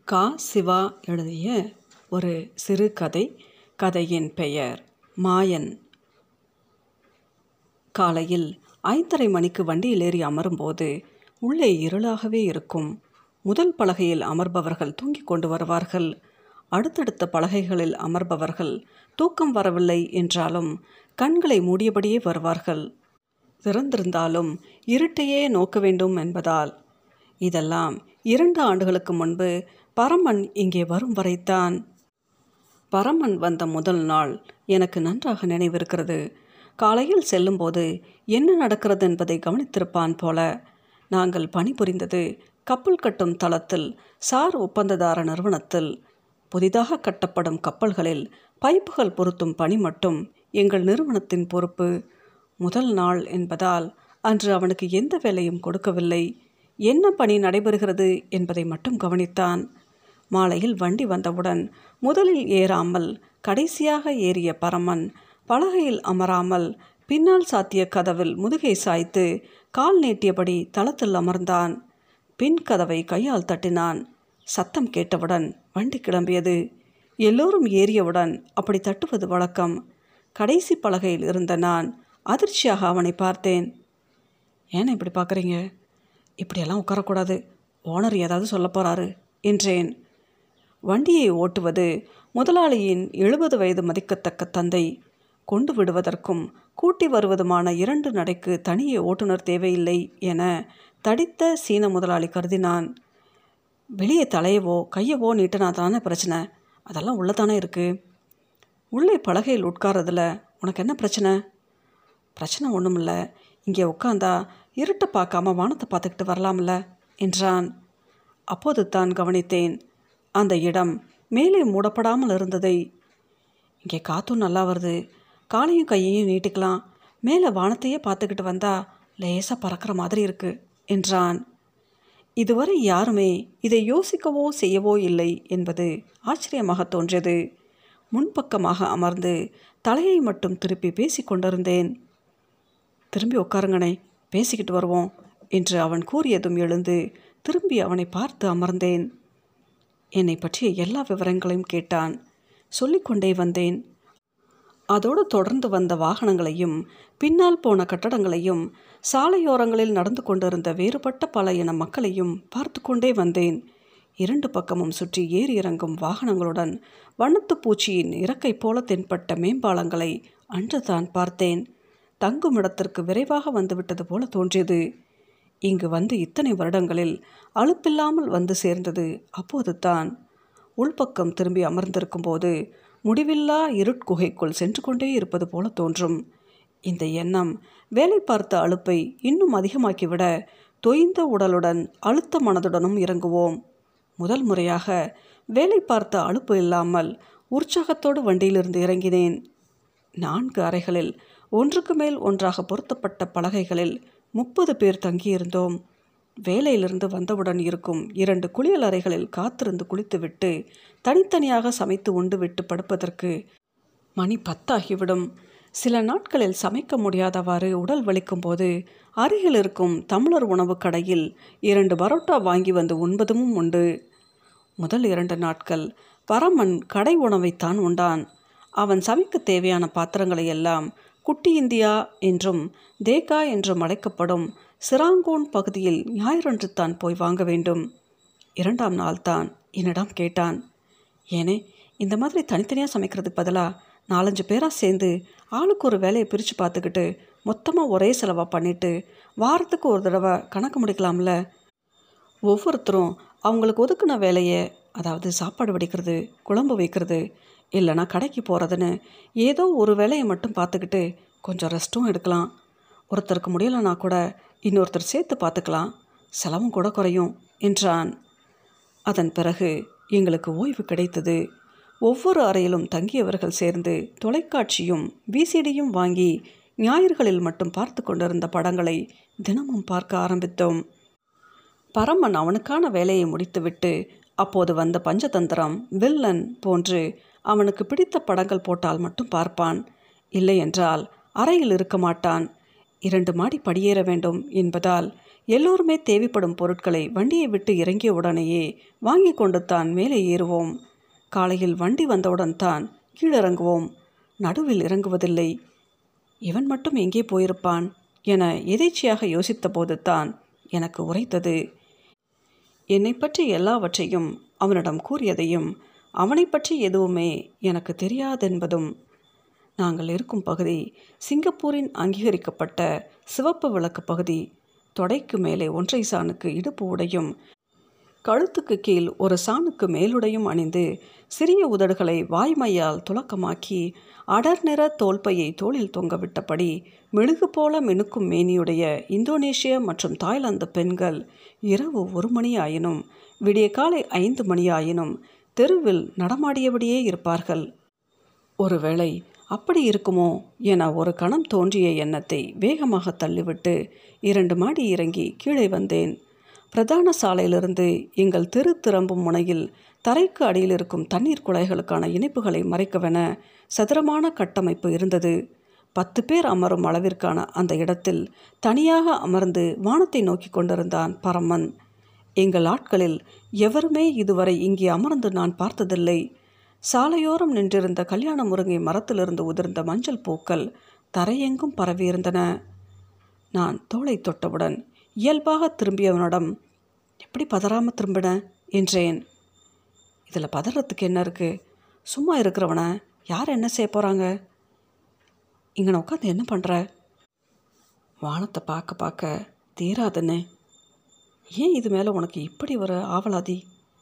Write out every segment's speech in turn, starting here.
கா சிவா எழுதிய ஒரு சிறுகதை கதையின் பெயர் மாயன் காலையில் ஐந்தரை மணிக்கு வண்டியில் ஏறி அமரும்போது உள்ளே இருளாகவே இருக்கும் முதல் பலகையில் அமர்பவர்கள் தூங்கிக் கொண்டு வருவார்கள் அடுத்தடுத்த பலகைகளில் அமர்பவர்கள் தூக்கம் வரவில்லை என்றாலும் கண்களை மூடியபடியே வருவார்கள் திறந்திருந்தாலும் இருட்டையே நோக்க வேண்டும் என்பதால் இதெல்லாம் இரண்டு ஆண்டுகளுக்கு முன்பு பரமன் இங்கே வரும் வரைத்தான் பரமன் வந்த முதல் நாள் எனக்கு நன்றாக நினைவிருக்கிறது காலையில் செல்லும்போது என்ன நடக்கிறது என்பதை கவனித்திருப்பான் போல நாங்கள் பணிபுரிந்தது கப்பல் கட்டும் தளத்தில் சார் ஒப்பந்ததார நிறுவனத்தில் புதிதாக கட்டப்படும் கப்பல்களில் பைப்புகள் பொருத்தும் பணி மட்டும் எங்கள் நிறுவனத்தின் பொறுப்பு முதல் நாள் என்பதால் அன்று அவனுக்கு எந்த வேலையும் கொடுக்கவில்லை என்ன பணி நடைபெறுகிறது என்பதை மட்டும் கவனித்தான் மாலையில் வண்டி வந்தவுடன் முதலில் ஏறாமல் கடைசியாக ஏறிய பரமன் பலகையில் அமராமல் பின்னால் சாத்திய கதவில் முதுகை சாய்த்து கால் நீட்டியபடி தளத்தில் அமர்ந்தான் பின் கதவை கையால் தட்டினான் சத்தம் கேட்டவுடன் வண்டி கிளம்பியது எல்லோரும் ஏறியவுடன் அப்படி தட்டுவது வழக்கம் கடைசி பலகையில் இருந்த நான் அதிர்ச்சியாக அவனை பார்த்தேன் ஏன் இப்படி பார்க்குறீங்க இப்படியெல்லாம் உட்காரக்கூடாது ஓனர் ஏதாவது சொல்ல போகிறாரு என்றேன் வண்டியை ஓட்டுவது முதலாளியின் எழுபது வயது மதிக்கத்தக்க தந்தை கொண்டு விடுவதற்கும் கூட்டி வருவதுமான இரண்டு நடைக்கு தனியே ஓட்டுநர் தேவையில்லை என தடித்த சீன முதலாளி கருதினான் வெளியே தலையவோ கையவோ நீட்டினா தானே பிரச்சனை அதெல்லாம் உள்ளதானே இருக்குது உள்ளே பலகையில் உட்காரதில் உனக்கு என்ன பிரச்சனை பிரச்சனை ஒன்றும் இல்லை இங்கே உட்காந்தா இருட்டை பார்க்காம வானத்தை பார்த்துக்கிட்டு வரலாம்ல என்றான் அப்போது தான் கவனித்தேன் அந்த இடம் மேலே மூடப்படாமல் இருந்ததை இங்கே காற்றும் நல்லா வருது காலையும் கையையும் நீட்டிக்கலாம் மேலே வானத்தையே பார்த்துக்கிட்டு வந்தா லேசாக பறக்கிற மாதிரி இருக்கு என்றான் இதுவரை யாருமே இதை யோசிக்கவோ செய்யவோ இல்லை என்பது ஆச்சரியமாக தோன்றியது முன்பக்கமாக அமர்ந்து தலையை மட்டும் திருப்பி பேசி கொண்டிருந்தேன் திரும்பி உட்காருங்கனே பேசிக்கிட்டு வருவோம் என்று அவன் கூறியதும் எழுந்து திரும்பி அவனை பார்த்து அமர்ந்தேன் என்னை பற்றிய எல்லா விவரங்களையும் கேட்டான் சொல்லிக்கொண்டே வந்தேன் அதோடு தொடர்ந்து வந்த வாகனங்களையும் பின்னால் போன கட்டடங்களையும் சாலையோரங்களில் நடந்து கொண்டிருந்த வேறுபட்ட பல இன மக்களையும் பார்த்து கொண்டே வந்தேன் இரண்டு பக்கமும் சுற்றி ஏறி இறங்கும் வாகனங்களுடன் வண்ணத்து பூச்சியின் இறக்கை போல தென்பட்ட மேம்பாலங்களை அன்று தான் பார்த்தேன் தங்கும் இடத்திற்கு விரைவாக வந்துவிட்டது போல தோன்றியது இங்கு வந்து இத்தனை வருடங்களில் அலுப்பில்லாமல் வந்து சேர்ந்தது அப்போது தான் உள்பக்கம் திரும்பி அமர்ந்திருக்கும் போது முடிவில்லா இருட்குகைக்குள் சென்று கொண்டே இருப்பது போல தோன்றும் இந்த எண்ணம் வேலை பார்த்த அலுப்பை இன்னும் அதிகமாக்கிவிட தொய்ந்த உடலுடன் அழுத்த மனதுடனும் இறங்குவோம் முதல் முறையாக வேலை பார்த்த அலுப்பு இல்லாமல் உற்சாகத்தோடு வண்டியிலிருந்து இறங்கினேன் நான்கு அறைகளில் ஒன்றுக்கு மேல் ஒன்றாக பொருத்தப்பட்ட பலகைகளில் முப்பது பேர் தங்கியிருந்தோம் வேலையிலிருந்து வந்தவுடன் இருக்கும் இரண்டு குளியல் அறைகளில் காத்திருந்து குளித்துவிட்டு தனித்தனியாக சமைத்து உண்டு விட்டு படுப்பதற்கு மணி பத்தாகிவிடும் சில நாட்களில் சமைக்க முடியாதவாறு உடல் வலிக்கும் போது அருகில் இருக்கும் தமிழர் உணவு கடையில் இரண்டு பரோட்டா வாங்கி வந்து உண்பதும் உண்டு முதல் இரண்டு நாட்கள் பரமன் கடை உணவைத்தான் உண்டான் அவன் சமைக்க தேவையான பாத்திரங்களை எல்லாம் குட்டி இந்தியா என்றும் தேகா என்றும் அழைக்கப்படும் சிராங்கோன் பகுதியில் ஞாயிறன்று தான் போய் வாங்க வேண்டும் இரண்டாம் நாள் தான் என்னிடம் கேட்டான் ஏனே இந்த மாதிரி தனித்தனியாக சமைக்கிறதுக்கு பதிலாக நாலஞ்சு பேராக சேர்ந்து ஆளுக்கு ஒரு வேலையை பிரித்து பார்த்துக்கிட்டு மொத்தமாக ஒரே செலவாக பண்ணிவிட்டு வாரத்துக்கு ஒரு தடவை கணக்கு முடிக்கலாம்ல ஒவ்வொருத்தரும் அவங்களுக்கு ஒதுக்குன வேலையை அதாவது சாப்பாடு வடிக்கிறது குழம்பு வைக்கிறது இல்லைனா கடைக்கு போகிறதுன்னு ஏதோ ஒரு வேலையை மட்டும் பார்த்துக்கிட்டு கொஞ்சம் ரெஸ்ட்டும் எடுக்கலாம் ஒருத்தருக்கு முடியலைன்னா கூட இன்னொருத்தர் சேர்த்து பார்த்துக்கலாம் செலவும் கூட குறையும் என்றான் அதன் பிறகு எங்களுக்கு ஓய்வு கிடைத்தது ஒவ்வொரு அறையிலும் தங்கியவர்கள் சேர்ந்து தொலைக்காட்சியும் விசிடியும் வாங்கி ஞாயிறுகளில் மட்டும் பார்த்து கொண்டிருந்த படங்களை தினமும் பார்க்க ஆரம்பித்தோம் பரமன் அவனுக்கான வேலையை முடித்துவிட்டு அப்போது வந்த பஞ்சதந்திரம் வில்லன் போன்று அவனுக்கு பிடித்த படங்கள் போட்டால் மட்டும் பார்ப்பான் இல்லை என்றால் அறையில் இருக்க மாட்டான் இரண்டு மாடி படியேற வேண்டும் என்பதால் எல்லோருமே தேவைப்படும் பொருட்களை வண்டியை விட்டு இறங்கிய உடனேயே வாங்கி கொண்டு தான் மேலே ஏறுவோம் காலையில் வண்டி வந்தவுடன் தான் கீழிறங்குவோம் நடுவில் இறங்குவதில்லை இவன் மட்டும் எங்கே போயிருப்பான் என எதேச்சியாக யோசித்தபோது தான் எனக்கு உரைத்தது என்னை பற்றி எல்லாவற்றையும் அவனிடம் கூறியதையும் அவனை பற்றி எதுவுமே எனக்கு தெரியாதென்பதும் நாங்கள் இருக்கும் பகுதி சிங்கப்பூரின் அங்கீகரிக்கப்பட்ட சிவப்பு விளக்கு பகுதி தொடைக்கு மேலே ஒன்றை சாணுக்கு இடுப்பு உடையும் கழுத்துக்கு கீழ் ஒரு சாணுக்கு மேலுடையும் அணிந்து சிறிய உதடுகளை வாய்மையால் துலக்கமாக்கி அடர் நிற தோல்பையை தோளில் தொங்கவிட்டபடி மெழுகு போல மினுக்கும் மேனியுடைய இந்தோனேஷிய மற்றும் தாய்லாந்து பெண்கள் இரவு ஒரு மணி ஆயினும் விடிய காலை ஐந்து மணி ஆயினும் தெருவில் நடமாடியபடியே இருப்பார்கள் ஒருவேளை அப்படி இருக்குமோ என ஒரு கணம் தோன்றிய எண்ணத்தை வேகமாக தள்ளிவிட்டு இரண்டு மாடி இறங்கி கீழே வந்தேன் பிரதான சாலையிலிருந்து எங்கள் தெரு திரும்பும் முனையில் தரைக்கு அடியில் இருக்கும் தண்ணீர் குழாய்களுக்கான இணைப்புகளை மறைக்கவென சதுரமான கட்டமைப்பு இருந்தது பத்து பேர் அமரும் அளவிற்கான அந்த இடத்தில் தனியாக அமர்ந்து வானத்தை நோக்கி கொண்டிருந்தான் பரமன் எங்கள் ஆட்களில் எவருமே இதுவரை இங்கே அமர்ந்து நான் பார்த்ததில்லை சாலையோரம் நின்றிருந்த கல்யாண முருங்கை மரத்திலிருந்து உதிர்ந்த மஞ்சள் பூக்கள் தரையெங்கும் பரவியிருந்தன நான் தோளை தொட்டவுடன் இயல்பாக திரும்பியவனிடம் எப்படி பதறாமல் திரும்பின என்றேன் இதில் பதறத்துக்கு என்ன இருக்குது சும்மா இருக்கிறவனை யார் என்ன செய்ய போகிறாங்க இங்கே உட்காந்து என்ன பண்ணுற வானத்தை பார்க்க பார்க்க தீராதுன்னு ஏன் இது மேலே உனக்கு இப்படி ஒரு ஆவலாதி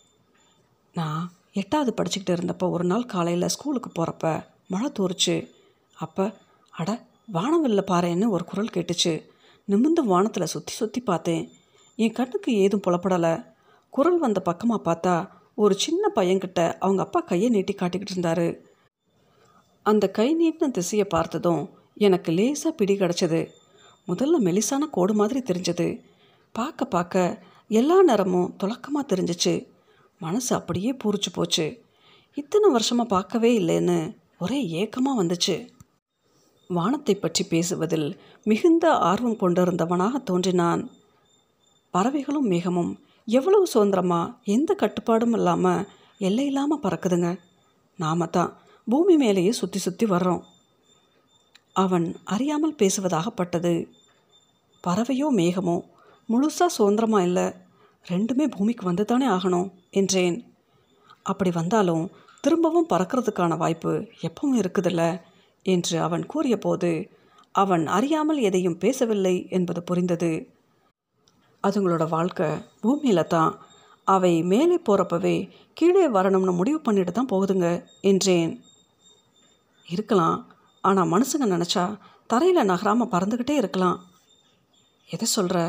நான் எட்டாவது படிச்சுக்கிட்டு இருந்தப்போ ஒரு நாள் காலையில் ஸ்கூலுக்கு போகிறப்ப மழை தூரிச்சு அப்போ அட வானவில்ல பாருன்னு ஒரு குரல் கேட்டுச்சு நிமிர்ந்து வானத்தில் சுற்றி சுற்றி பார்த்தேன் என் கண்ணுக்கு ஏதும் புலப்படலை குரல் வந்த பக்கமாக பார்த்தா ஒரு சின்ன பையன்கிட்ட அவங்க அப்பா கையை நீட்டி காட்டிக்கிட்டு இருந்தாரு அந்த கை நீட்டின திசையை பார்த்ததும் எனக்கு லேசாக பிடி கிடச்சது முதல்ல மெலிசான கோடு மாதிரி தெரிஞ்சது பார்க்க பார்க்க எல்லா நேரமும் துலக்கமாக தெரிஞ்சிச்சு மனசு அப்படியே பூரிச்சு போச்சு இத்தனை வருஷமாக பார்க்கவே இல்லைன்னு ஒரே ஏக்கமாக வந்துச்சு வானத்தை பற்றி பேசுவதில் மிகுந்த ஆர்வம் கொண்டிருந்தவனாக தோன்றினான் பறவைகளும் மேகமும் எவ்வளவு சுதந்திரமாக எந்த கட்டுப்பாடும் இல்லாமல் எல்லை இல்லாமல் பறக்குதுங்க நாம தான் பூமி மேலேயே சுற்றி சுற்றி வர்றோம் அவன் அறியாமல் பேசுவதாகப்பட்டது பறவையோ மேகமோ முழுசாக சுதந்திரமாக இல்லை ரெண்டுமே பூமிக்கு வந்து தானே ஆகணும் என்றேன் அப்படி வந்தாலும் திரும்பவும் பறக்கிறதுக்கான வாய்ப்பு எப்பவும் இருக்குதில்ல என்று அவன் கூறியபோது அவன் அறியாமல் எதையும் பேசவில்லை என்பது புரிந்தது அதுங்களோட வாழ்க்கை பூமியில் தான் அவை மேலே போகிறப்பவே கீழே வரணும்னு முடிவு பண்ணிட்டு தான் போகுதுங்க என்றேன் இருக்கலாம் ஆனால் மனுஷங்க நினச்சா தரையில் நகராமல் பறந்துக்கிட்டே இருக்கலாம் எதை சொல்கிற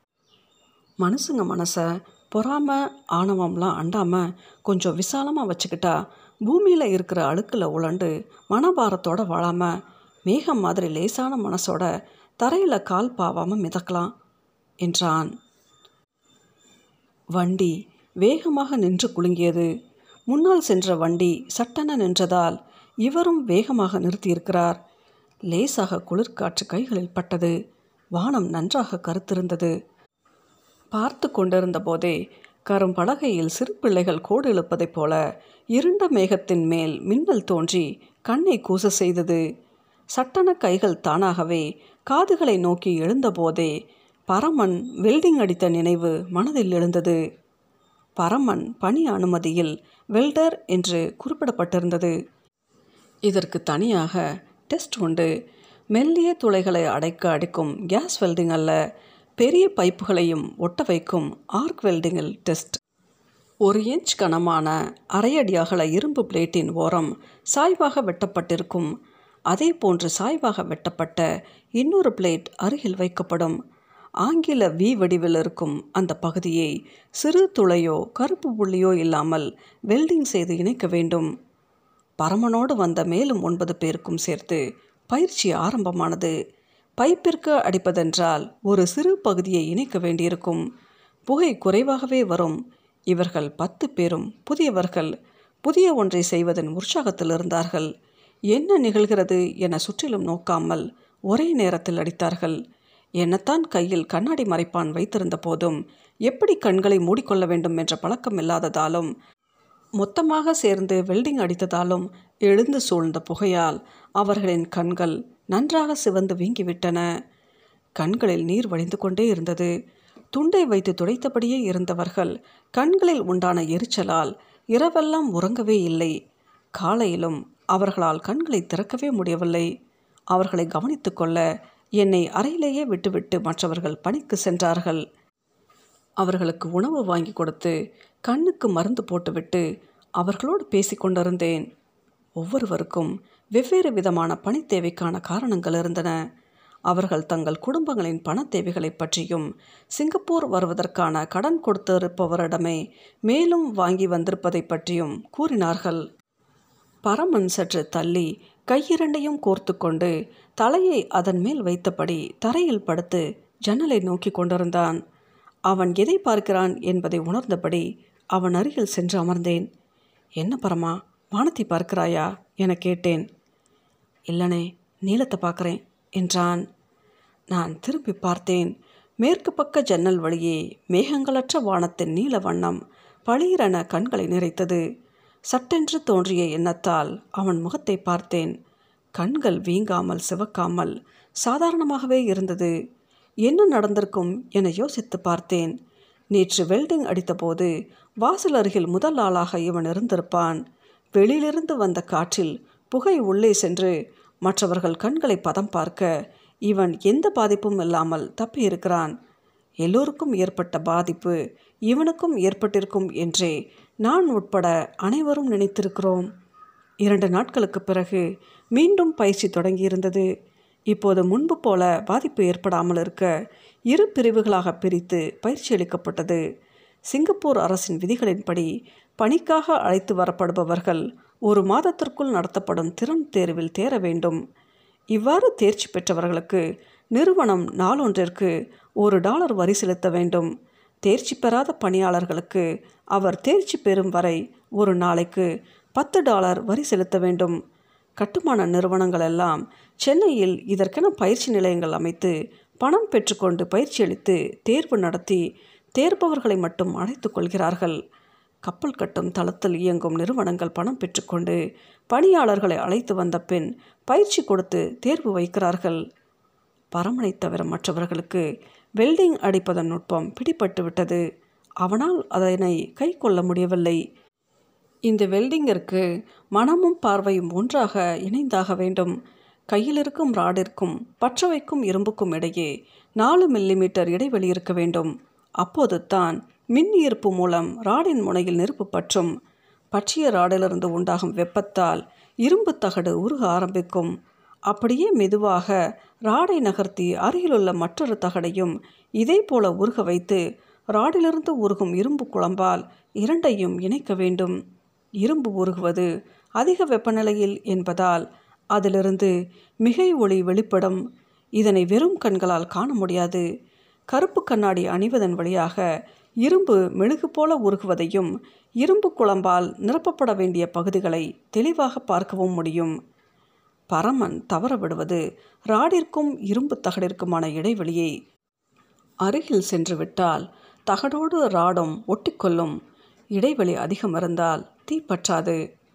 மனுஷங்க மனசை பொறாம ஆணவம்லாம் அண்டாமல் கொஞ்சம் விசாலமாக வச்சுக்கிட்டா பூமியில் இருக்கிற அழுக்கில் உழண்டு மனபாரத்தோடு வாழாமல் மேகம் மாதிரி லேசான மனசோட தரையில் கால் பாவாமல் மிதக்கலாம் என்றான் வண்டி வேகமாக நின்று குலுங்கியது முன்னால் சென்ற வண்டி சட்டென நின்றதால் இவரும் வேகமாக நிறுத்தியிருக்கிறார் லேசாக குளிர்காற்று கைகளில் பட்டது வானம் நன்றாக கருத்திருந்தது பார்த்து கொண்டிருந்த போதே கரும் பலகையில் சிறு பிள்ளைகள் கோடு இழுப்பதைப் போல இருண்ட மேகத்தின் மேல் மின்னல் தோன்றி கண்ணை கூச செய்தது சட்டன கைகள் தானாகவே காதுகளை நோக்கி எழுந்தபோதே பரமன் வெல்டிங் அடித்த நினைவு மனதில் எழுந்தது பரமன் பணி அனுமதியில் வெல்டர் என்று குறிப்பிடப்பட்டிருந்தது இதற்கு தனியாக டெஸ்ட் உண்டு மெல்லிய துளைகளை அடைக்க அடிக்கும் கேஸ் வெல்டிங் அல்ல பெரிய பைப்புகளையும் ஒட்ட வைக்கும் ஆர்க் வெல்டிங்கில் டெஸ்ட் ஒரு இன்ச் கனமான அரையடி அகல இரும்பு பிளேட்டின் ஓரம் சாய்வாக வெட்டப்பட்டிருக்கும் அதே போன்று சாய்வாக வெட்டப்பட்ட இன்னொரு பிளேட் அருகில் வைக்கப்படும் ஆங்கில வி வடிவில் இருக்கும் அந்த பகுதியை சிறு துளையோ கருப்பு புள்ளியோ இல்லாமல் வெல்டிங் செய்து இணைக்க வேண்டும் பரமனோடு வந்த மேலும் ஒன்பது பேருக்கும் சேர்த்து பயிற்சி ஆரம்பமானது பைப்பிற்கு அடிப்பதென்றால் ஒரு சிறு பகுதியை இணைக்க வேண்டியிருக்கும் புகை குறைவாகவே வரும் இவர்கள் பத்து பேரும் புதியவர்கள் புதிய ஒன்றை செய்வதன் உற்சாகத்தில் இருந்தார்கள் என்ன நிகழ்கிறது என சுற்றிலும் நோக்காமல் ஒரே நேரத்தில் அடித்தார்கள் என்னத்தான் கையில் கண்ணாடி மறைப்பான் வைத்திருந்த போதும் எப்படி கண்களை மூடிக்கொள்ள வேண்டும் என்ற பழக்கம் இல்லாததாலும் மொத்தமாக சேர்ந்து வெல்டிங் அடித்ததாலும் எழுந்து சூழ்ந்த புகையால் அவர்களின் கண்கள் நன்றாக சிவந்து வீங்கிவிட்டன கண்களில் நீர் வழிந்து கொண்டே இருந்தது துண்டை வைத்து துடைத்தபடியே இருந்தவர்கள் கண்களில் உண்டான எரிச்சலால் இரவெல்லாம் உறங்கவே இல்லை காலையிலும் அவர்களால் கண்களை திறக்கவே முடியவில்லை அவர்களை கவனித்து கொள்ள என்னை அறையிலேயே விட்டுவிட்டு மற்றவர்கள் பணிக்கு சென்றார்கள் அவர்களுக்கு உணவு வாங்கி கொடுத்து கண்ணுக்கு மருந்து போட்டுவிட்டு அவர்களோடு பேசிக்கொண்டிருந்தேன் ஒவ்வொருவருக்கும் வெவ்வேறு விதமான பணி தேவைக்கான காரணங்கள் இருந்தன அவர்கள் தங்கள் குடும்பங்களின் பண தேவைகளை பற்றியும் சிங்கப்பூர் வருவதற்கான கடன் கொடுத்திருப்பவரிடமே மேலும் வாங்கி வந்திருப்பதை பற்றியும் கூறினார்கள் பரமன் சற்று தள்ளி கையிரண்டையும் கோர்த்து கொண்டு தலையை அதன் மேல் வைத்தபடி தரையில் படுத்து ஜன்னலை நோக்கி கொண்டிருந்தான் அவன் எதை பார்க்கிறான் என்பதை உணர்ந்தபடி அவன் அருகில் சென்று அமர்ந்தேன் என்ன பரமா வானத்தை பார்க்கிறாயா என கேட்டேன் இல்லனே நீளத்தை பார்க்குறேன் என்றான் நான் திரும்பி பார்த்தேன் மேற்கு பக்க ஜன்னல் வழியே மேகங்களற்ற வானத்தின் நீல வண்ணம் பளீரென கண்களை நிறைத்தது சட்டென்று தோன்றிய எண்ணத்தால் அவன் முகத்தை பார்த்தேன் கண்கள் வீங்காமல் சிவக்காமல் சாதாரணமாகவே இருந்தது என்ன நடந்திருக்கும் என யோசித்து பார்த்தேன் நேற்று வெல்டிங் அடித்தபோது வாசல் அருகில் முதல் ஆளாக இவன் இருந்திருப்பான் வெளியிலிருந்து வந்த காற்றில் புகை உள்ளே சென்று மற்றவர்கள் கண்களை பதம் பார்க்க இவன் எந்த பாதிப்பும் இல்லாமல் தப்பியிருக்கிறான் எல்லோருக்கும் ஏற்பட்ட பாதிப்பு இவனுக்கும் ஏற்பட்டிருக்கும் என்றே நான் உட்பட அனைவரும் நினைத்திருக்கிறோம் இரண்டு நாட்களுக்கு பிறகு மீண்டும் பயிற்சி தொடங்கியிருந்தது இப்போது முன்பு போல பாதிப்பு ஏற்படாமல் இருக்க இரு பிரிவுகளாக பிரித்து பயிற்சி அளிக்கப்பட்டது சிங்கப்பூர் அரசின் விதிகளின்படி பணிக்காக அழைத்து வரப்படுபவர்கள் ஒரு மாதத்திற்குள் நடத்தப்படும் திறன் தேர்வில் தேர வேண்டும் இவ்வாறு தேர்ச்சி பெற்றவர்களுக்கு நிறுவனம் நாளொன்றிற்கு ஒரு டாலர் வரி செலுத்த வேண்டும் தேர்ச்சி பெறாத பணியாளர்களுக்கு அவர் தேர்ச்சி பெறும் வரை ஒரு நாளைக்கு பத்து டாலர் வரி செலுத்த வேண்டும் கட்டுமான நிறுவனங்கள் எல்லாம் சென்னையில் இதற்கென பயிற்சி நிலையங்கள் அமைத்து பணம் பெற்றுக்கொண்டு பயிற்சி அளித்து தேர்வு நடத்தி தேர்பவர்களை மட்டும் அழைத்து கொள்கிறார்கள் கப்பல் கட்டும் தளத்தில் இயங்கும் நிறுவனங்கள் பணம் பெற்றுக்கொண்டு பணியாளர்களை அழைத்து வந்த பின் பயிற்சி கொடுத்து தேர்வு வைக்கிறார்கள் பரமனை தவிர மற்றவர்களுக்கு வெல்டிங் அடிப்பதன் நுட்பம் பிடிபட்டு விட்டது அவனால் அதனை கை கொள்ள முடியவில்லை இந்த வெல்டிங்கிற்கு மனமும் பார்வையும் ஒன்றாக இணைந்தாக வேண்டும் கையில் இருக்கும் ராடிற்கும் பற்ற வைக்கும் இரும்புக்கும் இடையே நாலு மில்லிமீட்டர் இடைவெளி இருக்க வேண்டும் அப்போது தான் மின் ஈர்ப்பு மூலம் ராடின் முனையில் நெருப்பு பற்றும் பற்றிய ராடிலிருந்து உண்டாகும் வெப்பத்தால் இரும்பு தகடு உருக ஆரம்பிக்கும் அப்படியே மெதுவாக ராடை நகர்த்தி அருகிலுள்ள மற்றொரு தகடையும் இதே போல உருக வைத்து ராடிலிருந்து உருகும் இரும்பு குழம்பால் இரண்டையும் இணைக்க வேண்டும் இரும்பு உருகுவது அதிக வெப்பநிலையில் என்பதால் அதிலிருந்து மிகை ஒளி வெளிப்படும் இதனை வெறும் கண்களால் காண முடியாது கருப்பு கண்ணாடி அணிவதன் வழியாக இரும்பு மெழுகு போல உருகுவதையும் இரும்பு குழம்பால் நிரப்பப்பட வேண்டிய பகுதிகளை தெளிவாக பார்க்கவும் முடியும் பரமன் தவற விடுவது ராடிற்கும் இரும்பு தகடிற்குமான இடைவெளியை அருகில் சென்று விட்டால் தகடோடு ராடும் ஒட்டிக்கொள்ளும் இடைவெளி அதிகம் இருந்தால் தீப்பற்றாது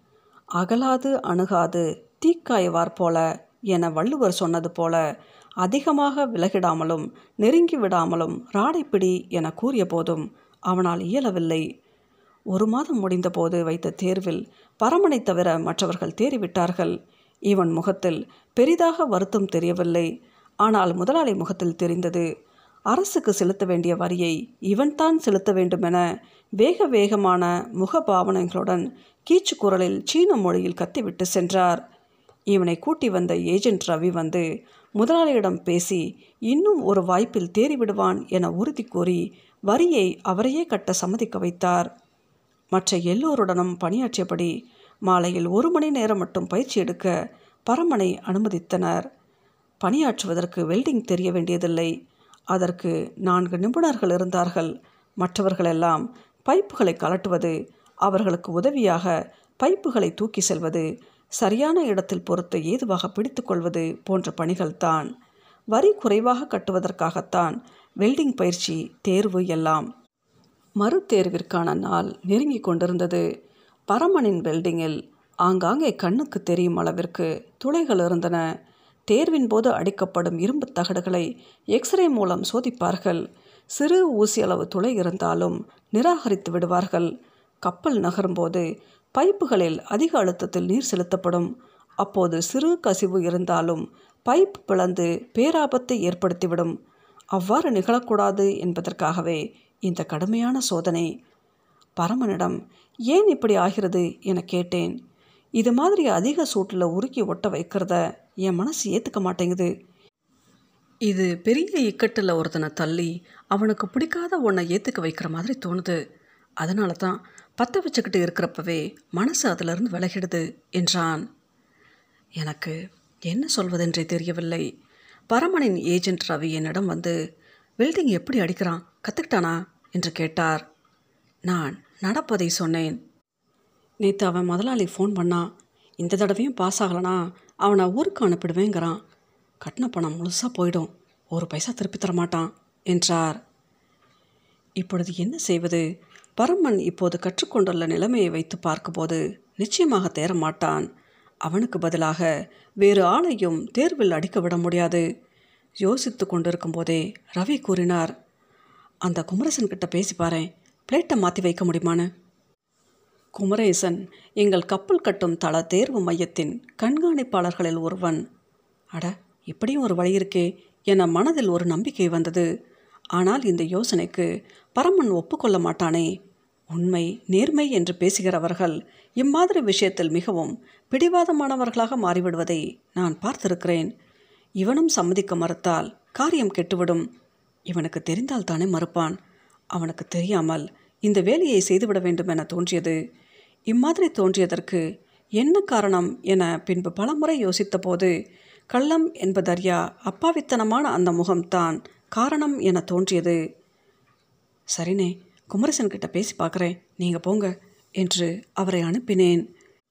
அகலாது அணுகாது தீக்காயவார் போல என வள்ளுவர் சொன்னது போல அதிகமாக விலகிடாமலும் நெருங்கி விடாமலும் ராடைப்பிடி என கூறிய போதும் அவனால் இயலவில்லை ஒரு மாதம் முடிந்தபோது வைத்த தேர்வில் பரமனை தவிர மற்றவர்கள் தேறிவிட்டார்கள் இவன் முகத்தில் பெரிதாக வருத்தம் தெரியவில்லை ஆனால் முதலாளி முகத்தில் தெரிந்தது அரசுக்கு செலுத்த வேண்டிய வரியை இவன்தான் செலுத்த வேண்டுமென வேக வேகமான முகபாவனைகளுடன் கீச்சு குரலில் சீன மொழியில் கத்திவிட்டு சென்றார் இவனை கூட்டி வந்த ஏஜென்ட் ரவி வந்து முதலாளியிடம் பேசி இன்னும் ஒரு வாய்ப்பில் தேறிவிடுவான் என உறுதி கூறி வரியை அவரையே கட்ட சம்மதிக்க வைத்தார் மற்ற எல்லோருடனும் பணியாற்றியபடி மாலையில் ஒரு மணி நேரம் மட்டும் பயிற்சி எடுக்க பரமனை அனுமதித்தனர் பணியாற்றுவதற்கு வெல்டிங் தெரிய வேண்டியதில்லை அதற்கு நான்கு நிபுணர்கள் இருந்தார்கள் மற்றவர்களெல்லாம் பைப்புகளை கலட்டுவது அவர்களுக்கு உதவியாக பைப்புகளை தூக்கி செல்வது சரியான இடத்தில் பொறுத்து ஏதுவாக பிடித்து கொள்வது போன்ற பணிகள்தான் வரி குறைவாக கட்டுவதற்காகத்தான் வெல்டிங் பயிற்சி தேர்வு எல்லாம் மறுதேர்விற்கான நாள் நெருங்கி கொண்டிருந்தது பரமனின் வெல்டிங்கில் ஆங்காங்கே கண்ணுக்கு தெரியும் அளவிற்கு துளைகள் இருந்தன தேர்வின் போது அடிக்கப்படும் இரும்பு தகடுகளை எக்ஸ்ரே மூலம் சோதிப்பார்கள் சிறு ஊசி அளவு துளை இருந்தாலும் நிராகரித்து விடுவார்கள் கப்பல் நகரும்போது பைப்புகளில் அதிக அழுத்தத்தில் நீர் செலுத்தப்படும் அப்போது சிறு கசிவு இருந்தாலும் பைப் பிளந்து பேராபத்தை ஏற்படுத்திவிடும் அவ்வாறு நிகழக்கூடாது என்பதற்காகவே இந்த கடுமையான சோதனை பரமனிடம் ஏன் இப்படி ஆகிறது என கேட்டேன் இது மாதிரி அதிக சூட்டில் உருக்கி ஒட்ட வைக்கிறத என் மனசு ஏற்றுக்க மாட்டேங்குது இது பெரிய இக்கட்டில் ஒருத்தனை தள்ளி அவனுக்கு பிடிக்காத ஒன்றை ஏற்றுக்க வைக்கிற மாதிரி தோணுது அதனால தான் பற்ற வச்சுக்கிட்டு இருக்கிறப்பவே மனசு அதிலிருந்து விலகிடுது என்றான் எனக்கு என்ன சொல்வதென்றே தெரியவில்லை பரமனின் ஏஜென்ட் ரவி என்னிடம் வந்து வெல்டிங் எப்படி அடிக்கிறான் கற்றுக்கிட்டானா என்று கேட்டார் நான் நடப்பதை சொன்னேன் நேற்று அவன் முதலாளி ஃபோன் பண்ணான் இந்த தடவையும் பாஸ் ஆகலைனா அவனை ஊருக்கு அனுப்பிடுவேங்கிறான் கட்டின பணம் முழுசாக போயிடும் ஒரு பைசா திருப்பி தரமாட்டான் என்றார் இப்பொழுது என்ன செய்வது பரமன் இப்போது கற்றுக்கொண்டுள்ள நிலைமையை வைத்து பார்க்கும்போது நிச்சயமாக தேர மாட்டான் அவனுக்கு பதிலாக வேறு ஆளையும் தேர்வில் அடிக்க விட முடியாது யோசித்து கொண்டிருக்கும் போதே ரவி கூறினார் அந்த குமரசன் கிட்ட பேசி பாறேன் பிளேட்டை மாற்றி வைக்க முடியுமான்னு குமரேசன் எங்கள் கப்பல் கட்டும் தள தேர்வு மையத்தின் கண்காணிப்பாளர்களில் ஒருவன் அட இப்படியும் ஒரு வழி இருக்கே என மனதில் ஒரு நம்பிக்கை வந்தது ஆனால் இந்த யோசனைக்கு பரமன் ஒப்புக்கொள்ள மாட்டானே உண்மை நேர்மை என்று பேசுகிறவர்கள் இம்மாதிரி விஷயத்தில் மிகவும் பிடிவாதமானவர்களாக மாறிவிடுவதை நான் பார்த்திருக்கிறேன் இவனும் சம்மதிக்க மறுத்தால் காரியம் கெட்டுவிடும் இவனுக்கு தெரிந்தால் தானே மறுப்பான் அவனுக்கு தெரியாமல் இந்த வேலையை செய்துவிட வேண்டும் என தோன்றியது இம்மாதிரி தோன்றியதற்கு என்ன காரணம் என பின்பு பலமுறை யோசித்தபோது கள்ளம் என்பதறியா அப்பாவித்தனமான அந்த முகம்தான் காரணம் என தோன்றியது சரினே குமரசன் கிட்ட பேசி பார்க்குறேன் நீங்கள் போங்க என்று அவரை அனுப்பினேன்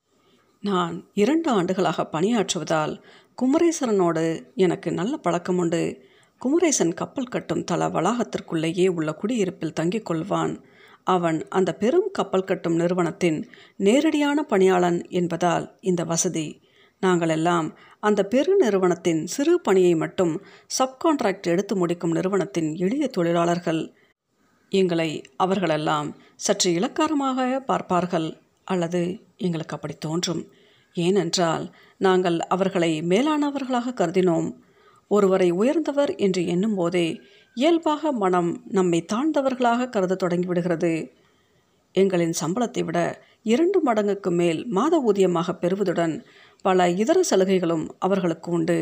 நான் இரண்டு ஆண்டுகளாக பணியாற்றுவதால் குமரேசரனோடு எனக்கு நல்ல பழக்கம் உண்டு குமரேசன் கப்பல் கட்டும் தள வளாகத்திற்குள்ளேயே உள்ள குடியிருப்பில் தங்கிக் கொள்வான் அவன் அந்த பெரும் கப்பல் கட்டும் நிறுவனத்தின் நேரடியான பணியாளன் என்பதால் இந்த வசதி நாங்கள் எல்லாம் அந்த பெரு நிறுவனத்தின் சிறு பணியை மட்டும் சப்கான்ட்ராக்ட் எடுத்து முடிக்கும் நிறுவனத்தின் எளிய தொழிலாளர்கள் எங்களை அவர்களெல்லாம் சற்று இலக்காரமாக பார்ப்பார்கள் அல்லது எங்களுக்கு அப்படி தோன்றும் ஏனென்றால் நாங்கள் அவர்களை மேலானவர்களாக கருதினோம் ஒருவரை உயர்ந்தவர் என்று எண்ணும் போதே இயல்பாக மனம் நம்மை தாழ்ந்தவர்களாக கருத தொடங்கிவிடுகிறது எங்களின் சம்பளத்தை விட இரண்டு மடங்குக்கு மேல் மாத ஊதியமாக பெறுவதுடன் பல இதர சலுகைகளும் அவர்களுக்கு உண்டு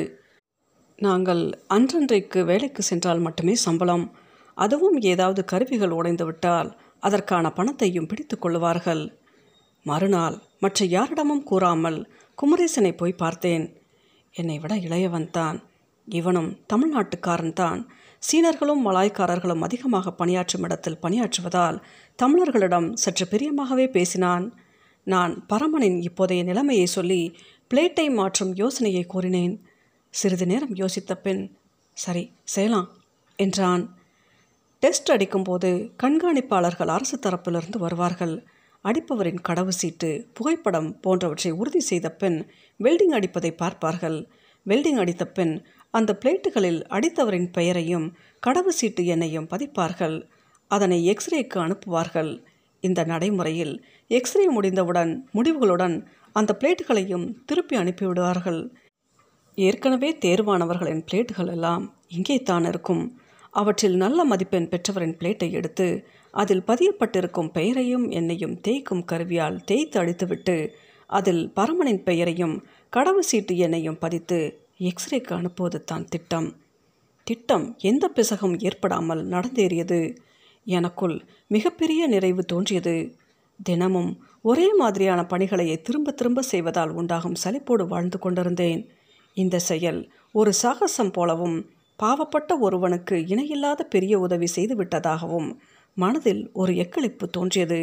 நாங்கள் அன்றன்றைக்கு வேலைக்கு சென்றால் மட்டுமே சம்பளம் அதுவும் ஏதாவது கருவிகள் உடைந்து விட்டால் அதற்கான பணத்தையும் பிடித்து கொள்ளுவார்கள் மறுநாள் மற்ற யாரிடமும் கூறாமல் குமரேசனை போய் பார்த்தேன் என்னை விட இளையவன் தான் இவனும் தமிழ்நாட்டுக்காரன் தான் சீனர்களும் மலாய்க்காரர்களும் அதிகமாக பணியாற்றும் இடத்தில் பணியாற்றுவதால் தமிழர்களிடம் சற்று பிரியமாகவே பேசினான் நான் பரமனின் இப்போதைய நிலைமையை சொல்லி பிளேட்டை மாற்றும் யோசனையை கூறினேன் சிறிது நேரம் யோசித்த பின் சரி செய்யலாம் என்றான் டெஸ்ட் அடிக்கும்போது கண்காணிப்பாளர்கள் அரசு தரப்பிலிருந்து வருவார்கள் அடிப்பவரின் கடவு சீட்டு புகைப்படம் போன்றவற்றை உறுதி செய்த பின் வெல்டிங் அடிப்பதை பார்ப்பார்கள் வெல்டிங் அடித்த பின் அந்த பிளேட்டுகளில் அடித்தவரின் பெயரையும் கடவு சீட்டு எண்ணையும் பதிப்பார்கள் அதனை எக்ஸ்ரேக்கு அனுப்புவார்கள் இந்த நடைமுறையில் எக்ஸ்ரே முடிந்தவுடன் முடிவுகளுடன் அந்த பிளேட்டுகளையும் திருப்பி அனுப்பிவிடுவார்கள் ஏற்கனவே தேர்வானவர்களின் பிளேட்டுகள் எல்லாம் இங்கே தான் இருக்கும் அவற்றில் நல்ல மதிப்பெண் பெற்றவரின் பிளேட்டை எடுத்து அதில் பதியப்பட்டிருக்கும் பெயரையும் எண்ணையும் தேய்க்கும் கருவியால் தேய்த்து அடித்துவிட்டு அதில் பரமனின் பெயரையும் கடவு சீட்டு எண்ணையும் பதித்து எக்ஸ்ரேக்கு அனுப்புவது தான் திட்டம் திட்டம் எந்த பிசகும் ஏற்படாமல் நடந்தேறியது எனக்குள் மிகப்பெரிய நிறைவு தோன்றியது தினமும் ஒரே மாதிரியான பணிகளையே திரும்ப திரும்ப செய்வதால் உண்டாகும் சலிப்போடு வாழ்ந்து கொண்டிருந்தேன் இந்த செயல் ஒரு சாகசம் போலவும் பாவப்பட்ட ஒருவனுக்கு இணையில்லாத பெரிய உதவி செய்துவிட்டதாகவும் மனதில் ஒரு எக்களிப்பு தோன்றியது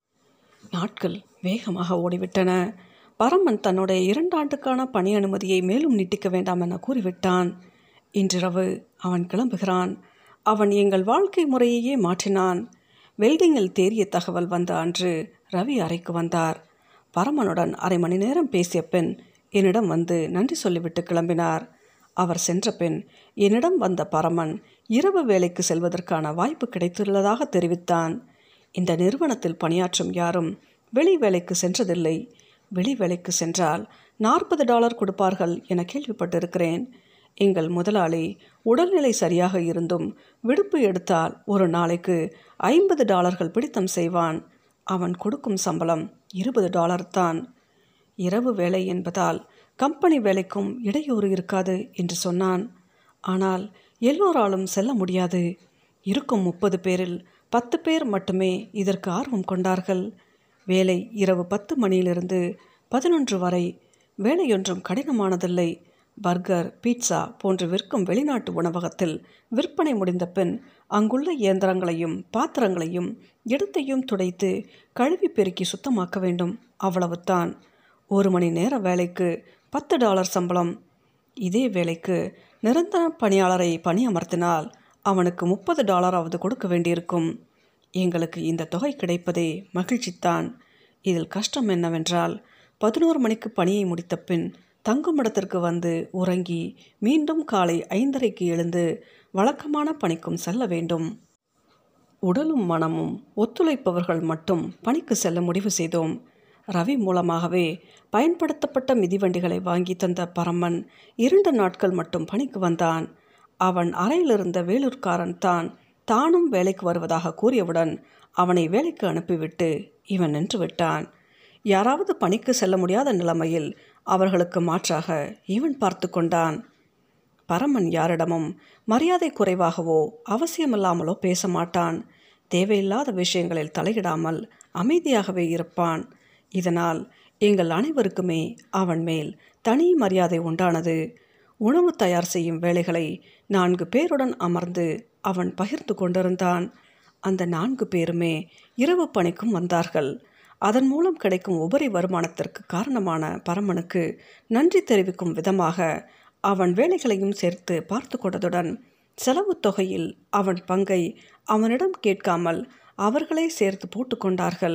நாட்கள் வேகமாக ஓடிவிட்டன பரமன் தன்னுடைய இரண்டு ஆண்டுக்கான பணி அனுமதியை மேலும் நீட்டிக்க வேண்டாம் என கூறிவிட்டான் இன்றிரவு அவன் கிளம்புகிறான் அவன் எங்கள் வாழ்க்கை முறையையே மாற்றினான் வெல்டிங்கில் தேறிய தகவல் வந்த அன்று ரவி அறைக்கு வந்தார் பரமனுடன் அரை மணி நேரம் பேசிய பெண் என்னிடம் வந்து நன்றி சொல்லிவிட்டு கிளம்பினார் அவர் சென்ற பின் என்னிடம் வந்த பரமன் இரவு வேலைக்கு செல்வதற்கான வாய்ப்பு கிடைத்துள்ளதாக தெரிவித்தான் இந்த நிறுவனத்தில் பணியாற்றும் யாரும் வெளி வேலைக்கு சென்றதில்லை வெளி வேலைக்கு சென்றால் நாற்பது டாலர் கொடுப்பார்கள் என கேள்விப்பட்டிருக்கிறேன் எங்கள் முதலாளி உடல்நிலை சரியாக இருந்தும் விடுப்பு எடுத்தால் ஒரு நாளைக்கு ஐம்பது டாலர்கள் பிடித்தம் செய்வான் அவன் கொடுக்கும் சம்பளம் இருபது டாலர் தான் இரவு வேலை என்பதால் கம்பெனி வேலைக்கும் இடையூறு இருக்காது என்று சொன்னான் ஆனால் எல்லோராலும் செல்ல முடியாது இருக்கும் முப்பது பேரில் பத்து பேர் மட்டுமே இதற்கு ஆர்வம் கொண்டார்கள் வேலை இரவு பத்து மணியிலிருந்து பதினொன்று வரை வேலையொன்றும் கடினமானதில்லை பர்கர் பீட்சா போன்று விற்கும் வெளிநாட்டு உணவகத்தில் விற்பனை முடிந்த பின் அங்குள்ள இயந்திரங்களையும் பாத்திரங்களையும் இடத்தையும் துடைத்து கழுவி பெருக்கி சுத்தமாக்க வேண்டும் அவ்வளவுதான் ஒரு மணி நேர வேலைக்கு பத்து டாலர் சம்பளம் இதே வேலைக்கு நிரந்தர பணியாளரை பணியமர்த்தினால் அவனுக்கு முப்பது டாலராவது கொடுக்க வேண்டியிருக்கும் எங்களுக்கு இந்த தொகை கிடைப்பதே மகிழ்ச்சித்தான் இதில் கஷ்டம் என்னவென்றால் பதினோரு மணிக்கு பணியை முடித்த பின் தங்குமிடத்திற்கு வந்து உறங்கி மீண்டும் காலை ஐந்தரைக்கு எழுந்து வழக்கமான பணிக்கும் செல்ல வேண்டும் உடலும் மனமும் ஒத்துழைப்பவர்கள் மட்டும் பணிக்கு செல்ல முடிவு செய்தோம் ரவி மூலமாகவே பயன்படுத்தப்பட்ட மிதிவண்டிகளை வாங்கி தந்த பரமன் இரண்டு நாட்கள் மட்டும் பணிக்கு வந்தான் அவன் அறையிலிருந்த வேலூர்காரன் தான் தானும் வேலைக்கு வருவதாக கூறியவுடன் அவனை வேலைக்கு அனுப்பிவிட்டு இவன் நின்று விட்டான் யாராவது பணிக்கு செல்ல முடியாத நிலைமையில் அவர்களுக்கு மாற்றாக இவன் பார்த்து கொண்டான் பரமன் யாரிடமும் மரியாதை குறைவாகவோ அவசியமில்லாமலோ பேச மாட்டான் தேவையில்லாத விஷயங்களில் தலையிடாமல் அமைதியாகவே இருப்பான் இதனால் எங்கள் அனைவருக்குமே அவன் மேல் தனி மரியாதை உண்டானது உணவு தயார் செய்யும் வேலைகளை நான்கு பேருடன் அமர்ந்து அவன் பகிர்ந்து கொண்டிருந்தான் அந்த நான்கு பேருமே இரவு பணிக்கும் வந்தார்கள் அதன் மூலம் கிடைக்கும் உபரி வருமானத்திற்கு காரணமான பரமனுக்கு நன்றி தெரிவிக்கும் விதமாக அவன் வேலைகளையும் சேர்த்து பார்த்து கொண்டதுடன் செலவு தொகையில் அவன் பங்கை அவனிடம் கேட்காமல் அவர்களே சேர்த்து போட்டுக்கொண்டார்கள்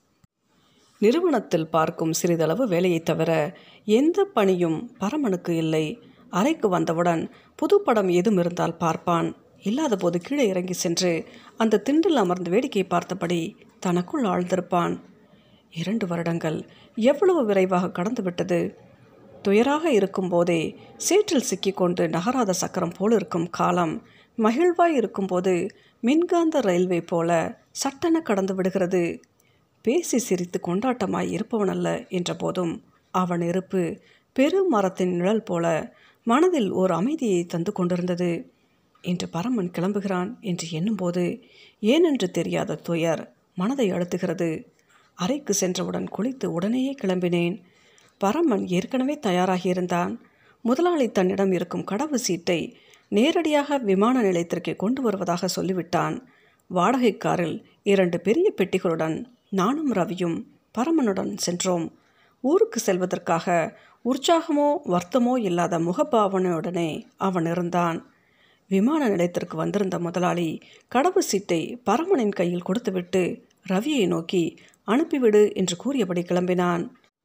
நிறுவனத்தில் பார்க்கும் சிறிதளவு வேலையை தவிர எந்த பணியும் பரமனுக்கு இல்லை அறைக்கு வந்தவுடன் புது படம் ஏதும் இருந்தால் பார்ப்பான் இல்லாத போது கீழே இறங்கி சென்று அந்த திண்டில் அமர்ந்து வேடிக்கை பார்த்தபடி தனக்குள் ஆழ்ந்திருப்பான் இரண்டு வருடங்கள் எவ்வளவு விரைவாக கடந்துவிட்டது துயராக இருக்கும்போதே சேற்றில் சிக்கிக்கொண்டு நகராத சக்கரம் போல் இருக்கும் காலம் மகிழ்வாய் இருக்கும்போது மின்காந்த ரயில்வே போல சட்டென கடந்து விடுகிறது பேசி சிரித்து கொண்டாட்டமாய் இருப்பவனல்ல என்ற போதும் அவன் இருப்பு பெரு மரத்தின் நிழல் போல மனதில் ஓர் அமைதியை தந்து கொண்டிருந்தது இன்று பரமன் கிளம்புகிறான் என்று எண்ணும்போது ஏனென்று தெரியாத துயர் மனதை அழுத்துகிறது அறைக்கு சென்றவுடன் குளித்து உடனேயே கிளம்பினேன் பரமன் ஏற்கனவே தயாராகியிருந்தான் முதலாளி தன்னிடம் இருக்கும் கடவு சீட்டை நேரடியாக விமான நிலையத்திற்கு கொண்டு வருவதாக சொல்லிவிட்டான் வாடகை காரில் இரண்டு பெரிய பெட்டிகளுடன் நானும் ரவியும் பரமனுடன் சென்றோம் ஊருக்கு செல்வதற்காக உற்சாகமோ வருத்தமோ இல்லாத முகபாவனையுடனே அவன் இருந்தான் விமான நிலையத்திற்கு வந்திருந்த முதலாளி கடவு சீட்டை பரமனின் கையில் கொடுத்துவிட்டு ரவியை நோக்கி அனுப்பிவிடு என்று கூறியபடி கிளம்பினான்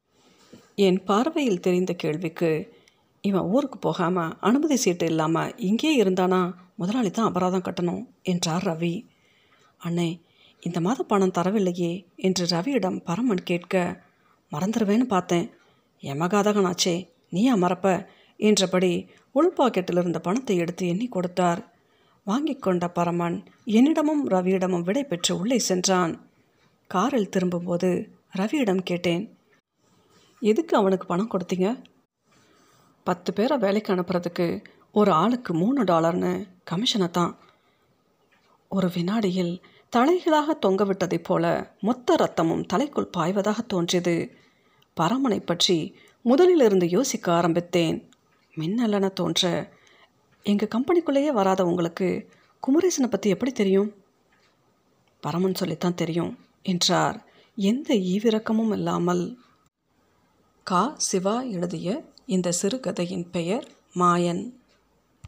என் பார்வையில் தெரிந்த கேள்விக்கு இவன் ஊருக்கு போகாமல் அனுமதி சீட்டு இல்லாமல் இங்கே இருந்தானா முதலாளி தான் அபராதம் கட்டணும் என்றார் ரவி அண்ணே இந்த மாத பணம் தரவில்லையே என்று ரவியிடம் பரமன் கேட்க மறந்துடுவேன்னு பார்த்தேன் எமகாதகனாச்சே நீயா மறப்ப என்றபடி உள் பாக்கெட்டில் இருந்த பணத்தை எடுத்து எண்ணி கொடுத்தார் வாங்கி கொண்ட பரமன் என்னிடமும் ரவியிடமும் விடை பெற்று உள்ளே சென்றான் காரில் திரும்பும்போது ரவியிடம் கேட்டேன் எதுக்கு அவனுக்கு பணம் கொடுத்தீங்க பத்து பேரை வேலைக்கு அனுப்புறதுக்கு ஒரு ஆளுக்கு மூணு டாலர்னு கமிஷனை தான் ஒரு வினாடியில் தலைகளாக தொங்கவிட்டதைப் போல மொத்த ரத்தமும் தலைக்குள் பாய்வதாக தோன்றியது பரமனை பற்றி முதலிலிருந்து யோசிக்க ஆரம்பித்தேன் மின்னலென தோன்ற எங்கள் கம்பெனிக்குள்ளேயே வராத உங்களுக்கு குமரேசனை பற்றி எப்படி தெரியும் பரமன் சொல்லித்தான் தெரியும் என்றார் எந்த ஈவிரக்கமும் இல்லாமல் கா சிவா எழுதிய இந்த சிறுகதையின் பெயர் மாயன்